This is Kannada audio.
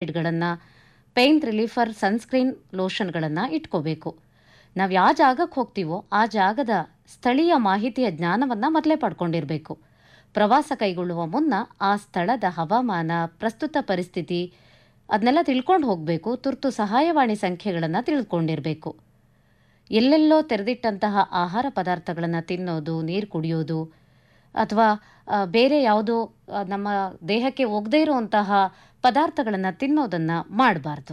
ಲಿಕ್ವಿಡ್ಗಳನ್ನು ಪೇಯ್ನ್ ರಿಲೀಫರ್ ಸನ್ಸ್ಕ್ರೀನ್ ಲೋಷನ್ಗಳನ್ನು ಇಟ್ಕೋಬೇಕು ನಾವು ಯಾವ ಜಾಗಕ್ಕೆ ಹೋಗ್ತೀವೋ ಆ ಜಾಗದ ಸ್ಥಳೀಯ ಮಾಹಿತಿಯ ಜ್ಞಾನವನ್ನು ಮೊದಲೇ ಪಡ್ಕೊಂಡಿರಬೇಕು ಪ್ರವಾಸ ಕೈಗೊಳ್ಳುವ ಮುನ್ನ ಆ ಸ್ಥಳದ ಹವಾಮಾನ ಪ್ರಸ್ತುತ ಪರಿಸ್ಥಿತಿ ಅದನ್ನೆಲ್ಲ ತಿಳ್ಕೊಂಡು ಹೋಗಬೇಕು ತುರ್ತು ಸಹಾಯವಾಣಿ ಸಂಖ್ಯೆಗಳನ್ನು ತಿಳ್ಕೊಂಡಿರಬೇಕು ಎಲ್ಲೆಲ್ಲೋ ತೆರೆದಿಟ್ಟಂತಹ ಆಹಾರ ಪದಾರ್ಥಗಳನ್ನು ತಿನ್ನೋದು ನೀರು ಕುಡಿಯೋದು ಅಥವಾ ಆ, ಬೇರೆ ಯಾವುದೋ ಆ, ನಮ್ಮ ದೇಹಕ್ಕೆ ಒಗದೇ ಇರುವಂತಹ ಪದಾರ್ಥಗಳನ್ನು ತಿನ್ನೋದನ್ನು ಮಾಡಬಾರ್ದು